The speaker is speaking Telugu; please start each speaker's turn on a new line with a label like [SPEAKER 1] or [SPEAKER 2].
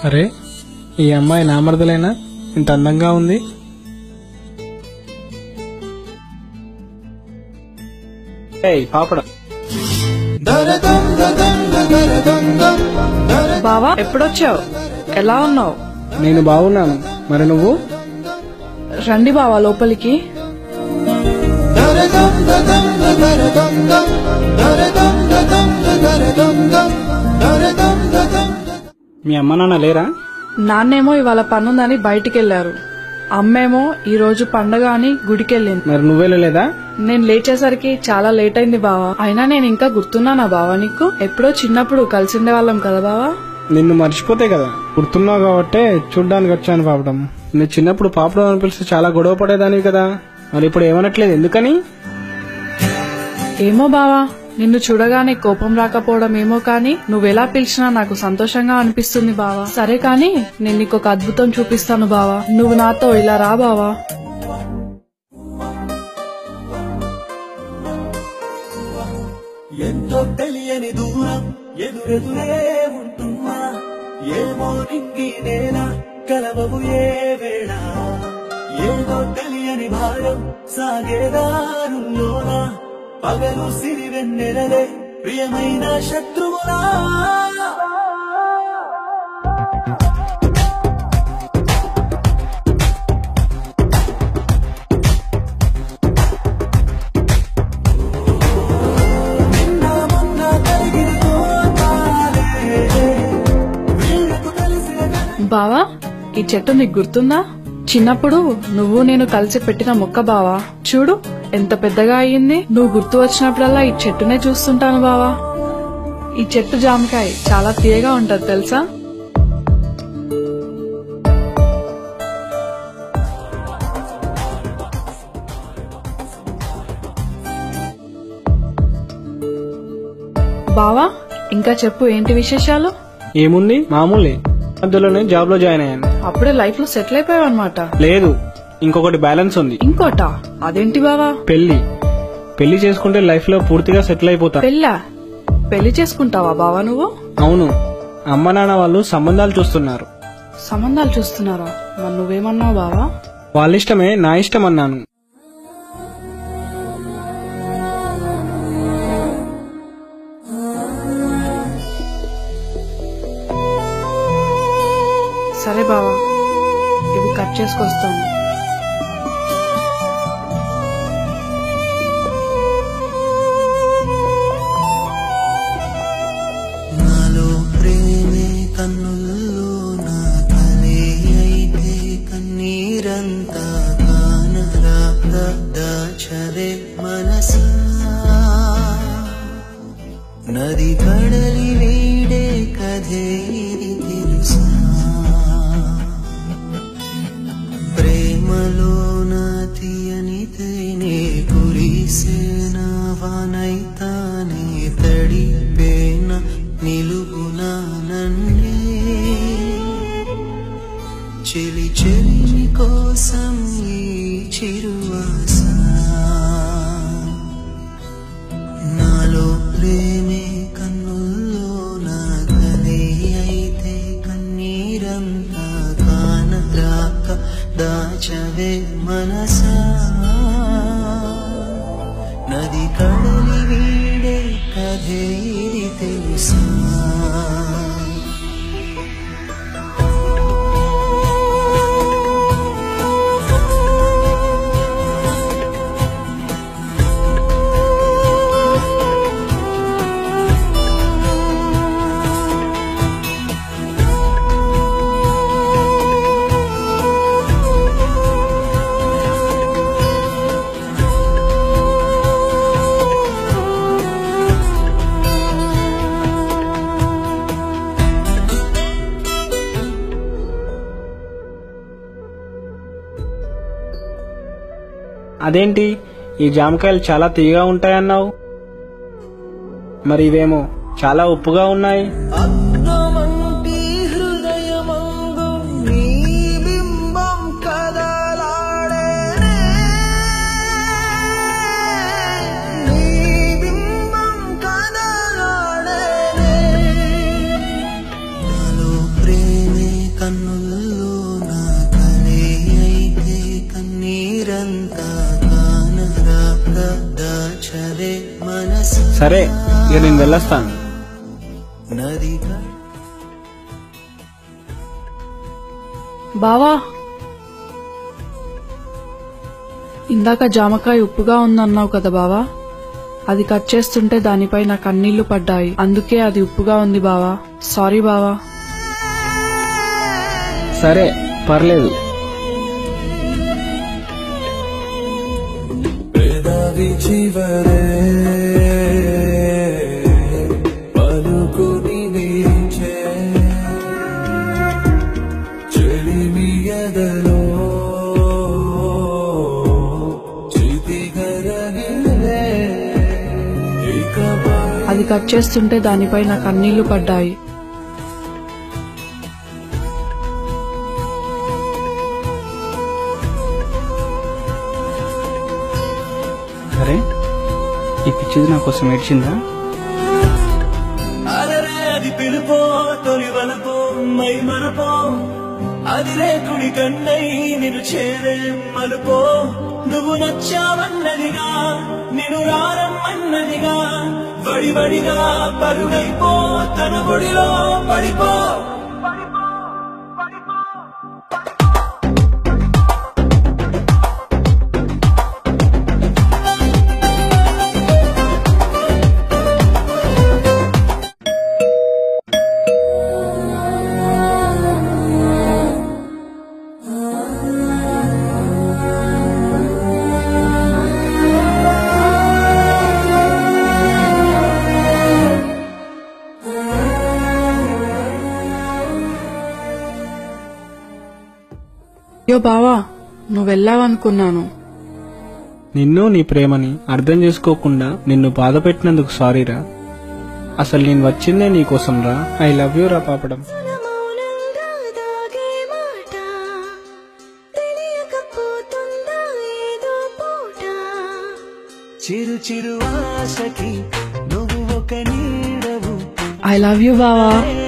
[SPEAKER 1] అరే ఈ అమ్మాయి నామర్దలేనా ఇంత అందంగా ఉంది ఏయ్ పాపడ
[SPEAKER 2] బావా ఎప్పుడొచ్చావు ఎలా ఉన్నావు
[SPEAKER 1] నేను బాగున్నాను మరి నువ్వు
[SPEAKER 2] రండి బావా లోపలికి
[SPEAKER 1] మీ అమ్మ నాన్న లేరా
[SPEAKER 2] నాన్నేమో ఇవాళ పనుందని బయటికెళ్లారు అమ్మేమో ఈ రోజు పండగ అని గుడికెళ్ళింది
[SPEAKER 1] మరి నువ్వెళ్ళలేదా
[SPEAKER 2] నేను లేచేసరికి చాలా లేట్ అయింది బావా అయినా నేను ఇంకా గుర్తున్నానా బావా నీకు ఎప్పుడో చిన్నప్పుడు కలిసిండే వాళ్ళం కదా బావా
[SPEAKER 1] నిన్ను మర్చిపోతే కదా గుర్తున్నావు కాబట్టే చూడ్డానికి వచ్చాను పాపడం నువ్వు చిన్నప్పుడు పాపడం అని పిలిస్తే చాలా గొడవ పడేదానివి కదా మరి ఇప్పుడు ఏమనట్లేదు ఎందుకని
[SPEAKER 2] ఏమో బావా నిన్ను చూడగానే కోపం రాకపోవడం ఏమో కానీ నువ్వెలా పిలిచినా నాకు సంతోషంగా అనిపిస్తుంది బావా సరే కానీ నేను నీకు ఒక అద్భుతం చూపిస్తాను బావా నువ్వు నాతో ఇలా రా బావా
[SPEAKER 3] ఎంతో తెలియని దూరం ఎదురెదురే ఉంటున్నా ఏమో నింగి నేల కలవవు ఏ వేళ ఏదో తెలియని భారం సాగేదారుల్లోన పగలు సిరి వెన్నెలలే ప్రియమైన శత్రువులా నిన్న మొన్న కలిగిన కోపాలే వీళ్ళకు తెలిసిన
[SPEAKER 2] బావా ఈ చెట్టు నీకు గుర్తుందా చిన్నప్పుడు నువ్వు నేను కలిసి పెట్టిన మొక్క బావా చూడు ఎంత పెద్దగా అయ్యింది నువ్వు గుర్తు వచ్చినప్పుడల్లా ఈ చెట్టునే చూస్తుంటాను బావా ఈ చెట్టు జామకాయ చాలా తీయగా ఉంటది తెలుసా బావా ఇంకా చెప్పు ఏంటి విశేషాలు
[SPEAKER 1] ఏముంది మామూలే మధ్యలోనే జాబ్ లో జాయిన్ అయ్యాను
[SPEAKER 2] అప్పుడే లైఫ్ లో సెటిల్ అయిపోయావు అనమాట
[SPEAKER 1] లేదు ఇంకొకటి బ్యాలెన్స్ ఉంది
[SPEAKER 2] ఇంకోట అదేంటి బావా
[SPEAKER 1] పెళ్లి పెళ్లి చేసుకుంటే లైఫ్ లో పూర్తిగా సెటిల్ అయిపోతా
[SPEAKER 2] పెళ్ళా పెళ్లి చేసుకుంటావా బావా నువ్వు
[SPEAKER 1] అవును అమ్మ నాన్న వాళ్ళు సంబంధాలు చూస్తున్నారు
[SPEAKER 2] సంబంధాలు చూస్తున్నారా మరి నువ్వేమన్నావు బావా
[SPEAKER 1] వాళ్ళ ఇష్టమే నా ఇష్టం అన్నాను
[SPEAKER 2] సరే బావా ఇవి కట్ చేసుకొస్తాను
[SPEAKER 3] నాలో ప్రేమే కన్నుల్లో నా కలే అయితే కన్నీరంతా కానరాక దాచదే మనసా నది కడలి వీడే కథే ఇది తెలుసా ప్రేమలోన తీయని తేనే కురిసేన వానైతానే తడిపేన నిలుగున నన్నే చెలి చెలిని కోసం ఈ చిరువాస నాలో ప్రేమే కన్నుల్లో నా కలే అయితే కన్నీరంతా కానరాక దాచవే మనసా నది కడలి వీడే కథే ఇది తెలుసా
[SPEAKER 1] అదేంటి ఈ జామకాయలు చాలా తీయగా ఉంటాయన్నావు మరి ఇవేమో చాలా ఉప్పుగా ఉన్నాయి
[SPEAKER 3] అన్నమంటి హృదయమందు నీ బింబం కదలాడేనే నీ బింబం కదలాడేనే నాలో ప్రేమే
[SPEAKER 1] సరే ఇక నేను వెళ్ళొస్తాను
[SPEAKER 3] నదిగా
[SPEAKER 2] బావా ఇందాక జామకాయ ఉప్పుగా ఉందన్నావు కదా బావా అది కట్ చేస్తుంటే దానిపై నా కన్నీళ్లు పడ్డాయి అందుకే అది ఉప్పుగా ఉంది బావా సారీ బావా
[SPEAKER 1] సరే పర్లేదు
[SPEAKER 3] పెదవి చివరే పలుకుని నిలిచే చెలిమి ఎదలో చితిగరగిలే ఇకపై
[SPEAKER 2] అది కట్ చేస్తుంటే దానిపై నా కన్నీళ్లు పడ్డాయి
[SPEAKER 1] సరే ఈ పిచ్చిది నా కోసం ఏడ్చిందా
[SPEAKER 3] అలరే అది పిలుపో తొలి వలపో మై మరపో అది రేకుడి కన్నై నిన్ను చేరే మలుపో నువ్వు నచ్చావన్నదిగా నిన్ను రారమ్మన్నదిగా వడి వడిగా పరుగైపో తన ఒడిలో పడిపో
[SPEAKER 2] అయ్యో బావా నువ్వు వెళ్ళావనుకున్నాను
[SPEAKER 1] నిన్ను నీ ప్రేమని అర్థం చేసుకోకుండా నిన్ను బాధ పెట్టినందుకు సారీరా అసలు నేను వచ్చిందే నీకోసం రా ఐ లవ్ యూ రా పాపడం
[SPEAKER 4] మౌనంగా దాగే మాట తెలియకపోతుందా ఏదో పూట
[SPEAKER 3] చిరు చిరు ఆశకి నువ్వు ఒక నీడవు
[SPEAKER 2] ఐ లవ్ యూ బావా
[SPEAKER 3] ఏ